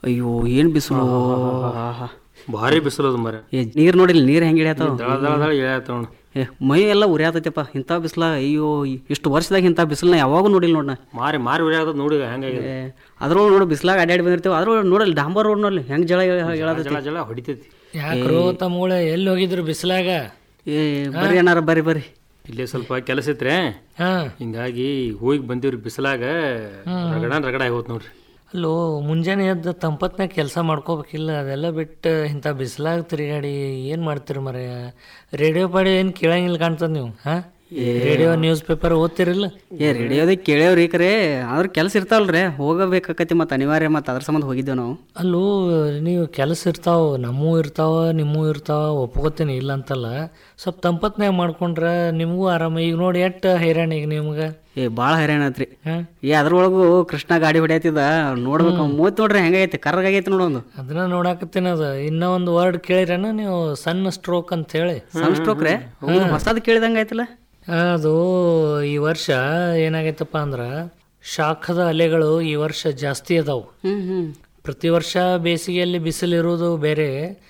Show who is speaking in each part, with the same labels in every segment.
Speaker 1: ಅಯ್ಯೋ ಏನ್ ಬಿಸಿಲು
Speaker 2: ಭಾರಿ ಬಿಸಿಲದು ಮರ
Speaker 1: ಏ ನೀರ್ ನೋಡಿಲ್ಲ ನೀರ್ ಹೆಂಗ್ ಇಳಿಯತ್ತಾವ
Speaker 2: ದಳ ದಳ ದಳ ಇಳ್ಯಾತಾವ ನೋಡು.
Speaker 1: ಏ ಮೈ ಎಲ್ಲ ಉರಿಯಾತೈತಪ್ಪ ಇಂಥ ಬಿಸಿಲ ಅಯ್ಯೋ ಇಷ್ಟು ವರ್ಷದಾಗ ಇಂಥ ಬಿಸಿಲನ್ನ ಯಾವಾಗೂ ನೋಡಿಲ್ಲ ನೋಡ
Speaker 2: ಮಾರಿ ಮಾರಿ ಉರಿಯಾತದ ನೋಡಿ ಹೆಂಗಾಗಿದೆ
Speaker 1: ಅದ್ರೊಳಗೆ ನೋಡಿ ಬಿಸ್ಲಾಗ ಅಡ್ಡಾಡಿ ಬಂದಿರ್ತೇವೆ ಅದ್ರೊಳಗೆ ನೋಡಲ್ಲ ಡಾಂಬರ್ ರೋಡ್ ನಲ್ಲಿ ಹೆಂಗ್ ಜಳ ಹೇಳತೈತಿ
Speaker 2: ಜಳ ಜಳ ಹೊಡಿತೈತಿ
Speaker 3: ಯಾಕ್ರೋ ತಮ್ಮಗಳ ಎಲ್ಲಿ ಹೋಗಿದ್ರು ಬಿಸಿಲಾಗ
Speaker 1: ಏ ಬರ್ರಿ ಅಣ್ಣಾರ ಬರ್ರಿ ಬರ್ರಿ
Speaker 2: ಇಲ್ಲೇ ಸ್ವಲ್ಪ ಕೆಲಸ ಇತ್ರೆ
Speaker 3: ಹಾ
Speaker 2: ಹಿಂಗಾಗಿ ಹೋಗಿ ಬಂದಿವ್ರಿ ಬಿಸಿಲಾಗ ರಗಡ ರಗಡ ಆಗೋತ್ ನೋಡ್ರಿ
Speaker 3: ಅಲ್ಲೋ ಮುಂಜಾನೆ ಎದ್ದು ತಂಪತ್ನಾಗ ಕೆಲಸ ಮಾಡ್ಕೋಬೇಕಿಲ್ಲ ಅದೆಲ್ಲ ಬಿಟ್ಟು ಇಂಥ ಬಿಸಿಲಾಗ ತಿರುಗಾಡಿ ಏನು ಮಾಡ್ತೀರಿ ಮರ ರೇಡಿಯೋ ಪಾಡಿ ಏನು ಕೇಳಂಗಿಲ್ಲ ಕಾಣ್ತದ ನೀವು ಹಾ ರೇಡಿಯೋ ನ್ಯೂಸ್ ಪೇಪರ್ ಓದ್ತಿರಿಲ್ಲ
Speaker 1: ಏ ರೇಡಿಯೋದಾಗ ಕೇಳೇವ್ರಿ ಕರೆ ಆದ್ರ ಕೆಲಸ ಇರ್ತಾವಲ್ರಿ ಹೋಗಬೇಕಾಕತಿ ಮತ್ತೆ ಅನಿವಾರ್ಯ ಮತ್ತೆ ಅದ್ರ ಸಂಬಂಧ ಹೋಗಿದ್ದೇವೆ ನಾವು
Speaker 3: ಅಲ್ಲೂ ನೀವು ಕೆಲಸ ಇರ್ತಾವ ನಮ್ಮೂ ಇರ್ತಾವ ನಿಮ್ಮೂ ಇರ್ತಾವ ಒಪ್ಕೋತೀನಿ ಇಲ್ಲ ಅಂತಲ್ಲ ಸ್ವಲ್ಪ ತಂಪತ್ನಾಗ ಮಾಡ್ಕೊಂಡ್ರೆ ನಿಮಗೂ ಆರಾಮ ಈಗ ನೋಡಿ ಎಷ್ಟು ಹೈರಾಣ ಈಗ ನಿಮ್ಗೆ
Speaker 1: ಏ ಭಾಳ ಹೈರಾಣ ಆತ್ರಿ
Speaker 3: ಹಾ
Speaker 1: ಏ ಅದ್ರೊಳಗು ಕೃಷ್ಣ ಗಾಡಿ ಹೊಡ್ಯಾತಿದ ನೋಡ್ಬೇಕು ಮೂವತ್ ನೋಡ್ರಿ ಹೆಂಗೈತಿ ಕರ್ಗಾಗೈತಿ ನೋಡೊಂದು
Speaker 3: ಅದನ್ನ ನೋಡಾಕತ್ತೀನಿ ಅದು ಇನ್ನೂ ಒಂದು ವರ್ಡ್ ಕೇಳಿರೇನ ನೀವು ಸಣ್ಣ ಸ್ಟ್ರೋಕ್ ಅಂತ ಹೇಳಿ
Speaker 1: ಸನ್ ಸ್ಟ್ರೋಕ್ ರೀ ಹೊಸದ್ ಕೇಳಿದಂಗ ಆಯ್ತಲ್ಲ
Speaker 3: ಅದು ಈ ವರ್ಷ ಏನಾಗೈತಪ್ಪ ಅಂದ್ರ ಶಾಖದ ಅಲೆಗಳು ಈ ವರ್ಷ ಜಾಸ್ತಿ ಅದಾವು
Speaker 1: ಹ್ಮ್ ಹ್ಮ್
Speaker 3: ಪ್ರತಿ ವರ್ಷ ಬೇಸಿಗೆಯಲ್ಲಿ ಬಿಸಿಲು ಇರುವುದು ಬೇರೆ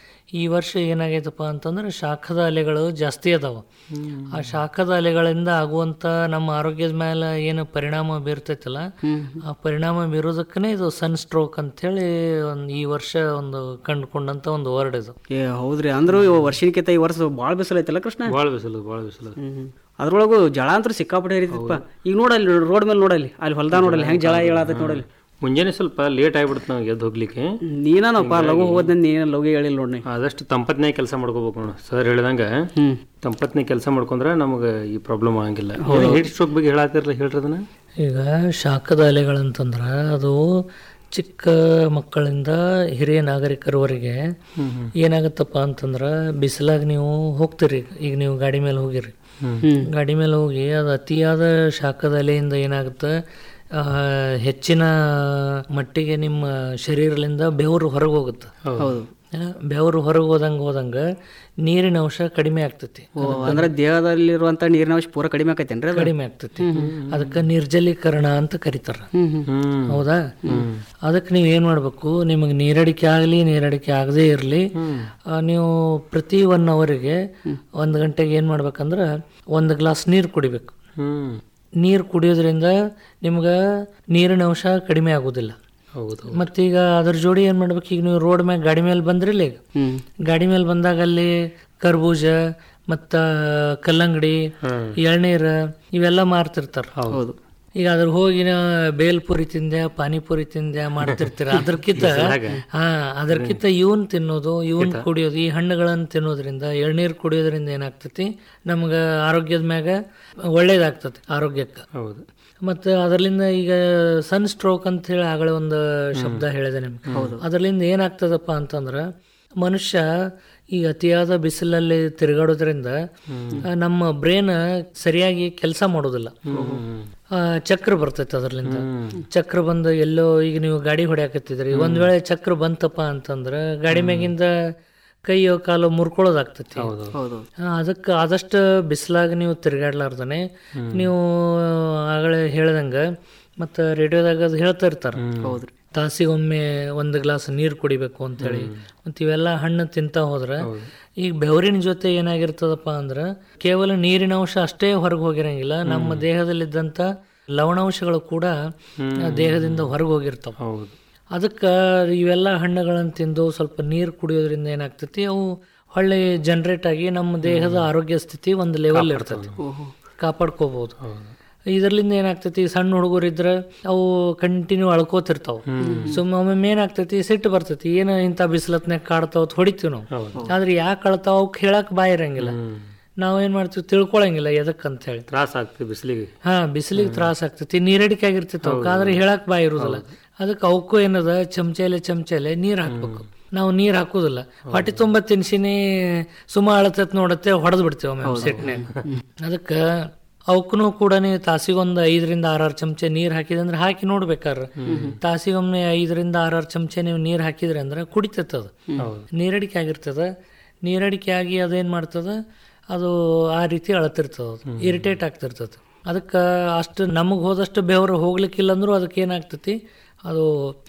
Speaker 3: ಈ ವರ್ಷ ಏನಾಗೈತಪ್ಪ ಅಂತಂದ್ರೆ ಶಾಖದ ಅಲೆಗಳು ಜಾಸ್ತಿ ಅದಾವ ಆ ಶಾಖದ ಅಲೆಗಳಿಂದ ಆಗುವಂತ ನಮ್ಮ ಆರೋಗ್ಯದ ಮೇಲೆ ಏನು ಪರಿಣಾಮ ಬೀರ್ತೈತಲ್ಲ ಆ ಪರಿಣಾಮ ಬೀರೋದಕ್ಕನೇ ಇದು ಸನ್ ಸ್ಟ್ರೋಕ್ ಅಂತೇಳಿ ಒಂದು ಈ ವರ್ಷ ಒಂದು ಕಂಡುಕೊಂಡಂತ ಒಂದು ವರ್ಡ್ ಇದು
Speaker 1: ಏ ಹೌದ್ರಿ ಅಂದ್ರು ಇವ್ ವರ್ಷಕ್ಕಿಂತ ಈ ವರ್ಷ ಭಾಳ ಬಿಸಿಲು ಐತಲ್ಲ ಕೃಷ್ಣ
Speaker 2: ಭಾಳ ಬಿಸಿಲು ಭಾಳ ಬಿಸಿಲು
Speaker 1: ಹ್ಮ್ ಅದ್ರೊಳಗು ಜಳ ಅಂತೂ ಸಿಕ್ಕಾಪಟ್ಟೆ ಹರಿತಪ್ಪ ಈಗ ನೋಡಲ್ಲಿ ರೋಡ್ ಮೇಲೆ ನೋಡಲ್ಲಿ ಅಲ್ಲಿ ಹೊಲ್ದಾಗ ನೋಡಲ್ಲಿ ಹೆಂಗ್ ಜಳ ಹೇಳತೈತಿ ನೋಡಲ್ಲಿ
Speaker 2: ಮುಂಜಾನೆ ಸ್ವಲ್ಪ ಲೇಟ್ ಆಗ್ಬಿಡ್ತು ನಾವು ಎದ್ದು ಹೋಗ್ಲಿಕ್ಕೆ
Speaker 1: ನೀನಪ್ಪ ಲಘು ಹೋಗೋದ್ ನೀನ ಲಘು ಹೇಳಿಲ್ಲ ನೋಡಿ
Speaker 2: ಆದಷ್ಟು ತಂಪತ್ನಾಗ ಕೆಲಸ ಮಾಡ್ಕೋಬೇಕು ನೋಡು ಸರ್ ಹೇಳ್ದಂಗ
Speaker 1: ಹ್ಮ್
Speaker 2: ತಂಪತ್ನಾಗ ಕೆಲಸ ಮಾಡ್ಕೊಂಡ್ರೆ ನಮಗೆ ಈ ಪ್ರಾಬ್ಲಮ್ ಆಗಂಗಿಲ್ಲ ಹೀಟ್ ಸ್ಟ್ರೋಕ್ ಬಗ್ಗೆ ಹೇಳತ್ತಿರಲ್ಲ ಹೇಳ್ರಿ ಅದನ್ನ
Speaker 3: ಈಗ ಶಾಖದ ಅಲೆಗಳಂತಂದ್ರೆ ಅದು ಚಿಕ್ಕ ಮಕ್ಕಳಿಂದ ಹಿರಿಯ ನಾಗರಿಕರವರೆಗೆ ಏನಾಗತ್ತಪ್ಪ ಅಂತಂದ್ರೆ ಬಿಸಿಲಾಗ ನೀವು ಹೋಗ್ತೀರಿ ಈಗ ನೀವು ಗಾಡಿ ಮೇಲೆ ಹೋಗಿರಿ ಗಾಡಿ ಮೇಲೆ ಹೋಗಿ ಅದು ಅತಿಯಾದ ಶಾಖದ ಅಲೆಯಿಂದ ಏನಾಗುತ್ತೆ ಆ, ಹೆಚ್ಚಿನ ಮಟ್ಟಿಗೆ ನಿಮ್ಮ ಶರೀರದಿಂದ ಬೆವರು ಹೊರಗೆ ಹೋಗುತ್ತೆ
Speaker 1: ಹೌದು
Speaker 3: ಆ, ಬೆವರು ಹೊರಗೆ ಹೋದಂಗೆ ಹೋದಂಗೆ ನೀರಿನ ಅಂಶ ಕಡಿಮೆ ಆಗ್ತೈತಿ
Speaker 1: ಓ ಅಂದ್ರೆ ದೇಹದಲ್ಲಿರುವಂತ ನೀರಿನ ಅಂಶ ಪೂರ ಕಡಿಮೆ ಆಕೈತೇನ್ರಿ ಅದು
Speaker 3: ಕಡಿಮೆ ಆಗ್ತೈತಿ ಅದಕ್ಕೆ ನಿರ್ಜಲೀಕರಣ ಅಂತ ಕರೀತಾರ
Speaker 1: ಹ್ಮ್ ಹ್ಮ್
Speaker 2: ಹ್ಮ್
Speaker 3: ಹೌದಾ ಅದಕ್ಕೆ ನೀವು ಏನು ಮಾಡಬೇಕು ನಿಮಗೆ ನೀರಡಿಕೆ ಆಗಲಿ ನೀರಡಿಕೆ ಆಗದೇ ಇರಲಿ ನೀವು ಪ್ರತಿ ಒನ್ ಅವರಿಗೆ ಒಂದು ಗಂಟೆಗೆ ಏನು ಮಾಡ್ಬೇಕಂದ್ರೆ ಒಂದು ಗ್ಲಾಸ್ ನೀರು ಕುಡಿಬೇಕು
Speaker 2: ಹ್ಮ್
Speaker 3: ನೀರು ಕುಡಿಯೋದ್ರಿಂದ ನಿಮ್ಗೆ ನೀರಿನ ಅಂಶ ಕಡಿಮೆ ಆಗೋದಿಲ್ಲ
Speaker 2: ಹೌದು
Speaker 3: ಮತ್ತೀಗ ಅದ್ರ ಜೋಡಿ ಏನು ಮಾಡ್ಬೇಕು ಈಗ ನೀವು ರೋಡ್ ಮ್ಯಾಗ ಗಾಡಿ ಮೇಲೆ ಬಂದ್ರಿಲ್ಲ ಈಗ
Speaker 1: ಹ್ಮ್
Speaker 3: ಗಾಡಿ ಮೇಲೆ ಬಂದಾಗ ಅಲ್ಲಿ ಕರ್ಬೂಜ ಮತ್ತ ಕಲ್ಲಂಗಡಿ ಎಳ್ನೀರ ಇವೆಲ್ಲ ಮಾರ್ತಿರ್ತಾರ
Speaker 1: ಹೌದು
Speaker 3: ಈಗ ಅದ್ರ ಹೋಗಿ ನಾ ಬೇಲ್ಪುರಿ ತಿಂದೆ ಪಾನಿಪುರಿ ತಿಂದೆ ಮಾಡ್ತಿರ್ತೀರ ಅದಕ್ಕಿಂತ ಹಾ ಅದಕ್ಕಿಂತ ಇವನ್ ತಿನ್ನೋದು ಇವನ್ ಕುಡಿಯೋದು ಈ ಹಣ್ಣುಗಳನ್ನ ತಿನ್ನೋದ್ರಿಂದ ಎಳ್ನೀರು ಕುಡಿಯೋದ್ರಿಂದ ಏನಾಗ್ತೈತಿ ನಮ್ಗ ಆರೋಗ್ಯದ ಮ್ಯಾಗ ಒಳ್ಳೇದಾಗ್ತತಿ ಆರೋಗ್ಯಕ್ಕೆ
Speaker 2: ಹೌದು
Speaker 3: ಮತ್ತು ಅದರ್ಲಿಂದ ಈಗ ಸನ್ ಸ್ಟ್ರೋಕ್ ಅಂತ ಹೇಳಿ ಆಗಲೇ ಒಂದು ಶಬ್ದ ಹೇಳಿದೆ ನಿಮ್ಗೆ ಅದರ್ಲಿಂದ ಏನಾಗ್ತದಪ್ಪ ಅಂತಂದ್ರೆ ಮನುಷ್ಯ ಈ ಅತಿಯಾದ ಬಿಸಿಲಲ್ಲಿ ತಿರುಗಾಡೋದ್ರಿಂದ ಆ, ನಮ್ಮ ಬ್ರೇನ್ ಸರಿಯಾಗಿ ಕೆಲಸ ಮಾಡೋದಿಲ್ಲ ಆ, ಚಕ್ರ ಬರ್ತೈತೆ ಅದರ್ಲಿಂದ ಚಕ್ರ ಬಂದು ಎಲ್ಲೋ ಈಗ ನೀವು ಗಾಡಿ ಹೊಡ್ಯಾಕತ್ತಿದ್ರಿ ಒಂದ್ ವೇಳೆ ಚಕ್ರ ಬಂತಪ್ಪ ಅಂತಂದ್ರ ಗಾಡಿ ಮ್ಯಾಗಿಂದ ಕೈಯೋ ಕಾಲು ಮುರ್ಕೊಳ್ಳೋದಾಗ್ತೈತಿ
Speaker 1: ಹೌದು
Speaker 3: ಆ, ಅದಕ್ಕೆ ಆದಷ್ಟು ಬಿಸಿಲಾಗ ನೀವು ತಿರುಗಾಡ್ಲಾರ್ದನೆ ನೀವು ಆಗಲೇ ಹೇಳ್ದಂಗ ಮತ್ತು ರೇಡಿಯೋದಾಗ ಅದು ಹೇಳ್ತಾ ಇರ್ತಾರೆ
Speaker 1: ಹೌದ್ರಿ
Speaker 3: ತಾಸಿಗೊಮ್ಮೆ ಒಂದು ಗ್ಲಾಸ್ ನೀರು ಕುಡಿಬೇಕು ಅಂತೇಳಿ ಮತ್ತು ಇವೆಲ್ಲ ಹಣ್ಣು ತಿಂತ ಹೋದ್ರೆ ಈಗ ಬೆವರಿನ ಜೊತೆ ಏನಾಗಿರ್ತದಪ್ಪ ಅಂದ್ರೆ ಕೇವಲ ನೀರಿನ ಅಂಶ ಅಷ್ಟೇ ಹೊರಗೆ ಹೋಗಿರಂಗಿಲ್ಲ ನಮ್ಮ ದೇಹದಲ್ಲಿದ್ದಂಥ ಲವಣಾಂಶಗಳು ಕೂಡ ಆ, ದೇಹದಿಂದ ಹೊರಗೆ ಹೋಗಿರ್ತಾವ
Speaker 2: ಹೌದು
Speaker 3: ಅದಕ್ಕೆ ಇವೆಲ್ಲ ಹಣ್ಣುಗಳನ್ನು ತಿಂದು ಸ್ವಲ್ಪ ನೀರು ಕುಡಿಯೋದ್ರಿಂದ ಏನಾಗ್ತೈತಿ ಅವು ಹೊಳ್ಳಿ ಜನ್ರೇಟ್ ಆಗಿ ನಮ್ಮ ದೇಹದ ಆರೋಗ್ಯ ಸ್ಥಿತಿ ಒಂದು ಲೆವೆಲ್ ಇರ್ತೈತಿ ಕಾಪಾಡ್ಕೋಬಹುದು ಇದರ್ಲಿಂದ ಏನಾಗ್ತೈತಿ ಸಣ್ಣ ಹುಡುಗರು ಇದ್ರೆ ಅವು ಕಂಟಿನ್ಯೂ ಅಳ್ಕೋತಿರ್ತಾವ ಸುಮ್ಮ ಒಮ್ಮೊಮ್ಮೆ ಏನಾಗ್ತೈತಿ ಸಿಟ್ಟು ಬರ್ತೈತಿ ಏನು ಇಂಥ ಬಿಸಿಲತ್ನಾಗ ಕಾಡ್ತಾವ ಅಂತ ಹೊಡಿತೀವಿ ನಾವು ಆದ್ರೆ ಯಾಕೆ ಅಳ್ತಾವ ಅವಕ್ಕೆ ಹೇಳಕ್ ಬಾಯ್ ಇರಂಗಿಲ್ಲ ನಾವ್ ಏನ್ ಮಾಡ್ತೀವಿ ತಿಳ್ಕೊಳಂಗಿಲ್ಲ ಎದಕ್ ಅಂತ ಹೇಳಿ
Speaker 2: ತ್ರಾಸ ಆಗ್ತದೆ ಬಿಸಿಲಿಗೆ
Speaker 3: ಹಾ ಬಿಸಿಲಿಗೆ ತ್ರಾಸ ಆಗ್ತೈತಿ ನೀರಡಿಕೆ ಆಗಿರ್ತಿತ್ತು ಅವಕ್ಕೆ ಆದ್ರೆ ಹೇಳಕ್ ಬಾಯ್ ಇರುದಿಲ್ಲ ಅದಕ್ಕೆ ಅವಕ್ಕೂ ಏನದ ಚಮಚೆಲೆ ಚಮಚೆಲೆ ನೀರ್ ಹಾಕ್ಬೇಕು ನಾವು ನೀರ್ ಹಾಕುದಿಲ್ಲ ಹೊಟ್ಟೆ ತುಂಬಾ ತಿನ್ಸಿನಿ ಸುಮ ಅಳತತ್ ನೋಡತ್ತೆ ಹೊಡೆದ್ ಬಿಡ್ತೇವೆ ಒಮ್ಮೆ ಸಿಟ್ನ್ಯಾಗ ಅದಕ್ಕ ಅವಕ್ಕೂ ಕೂಡ ತಾಸಿಗೊಂದು ಐದರಿಂದ ಆರಾರು ಚಮಚೆ ನೀರ್ ಹಾಕಿದ್ರೆ ಅಂದ್ರೆ ಹಾಕಿ ನೋಡ್ಬೇಕಾರ ತಾಸಿಗೊಮ್ಮೆ ಐದರಿಂದ ಆರಾರು ಚಮಚೆ ನೀವು ನೀರ್ ಹಾಕಿದ್ರಿ ಅಂದ್ರೆ ಕುಡಿತೈತೆ ಅದು ನೀರಡಿಕೆ ಆಗಿರ್ತದ ನೀರಡಿಕೆ ಆಗಿ ಅದೇನ್ ಮಾಡ್ತದ ಅದು ಆ ರೀತಿ ಅಳತಿರ್ತದ ಅದು ಇರಿಟೇಟ್ ಆಗ್ತಿರ್ತದ ಅದಕ್ಕೆ ಅಷ್ಟು ನಮಗೆ ಹೋದಷ್ಟು ಬೆವರು ಹೋಗ್ಲಿಕ್ಕಿಲ್ಲ ಅಂದ್ರೂ ಅದಕ್ಕೆ ಏನಾಗ್ತೈತಿ ಅದು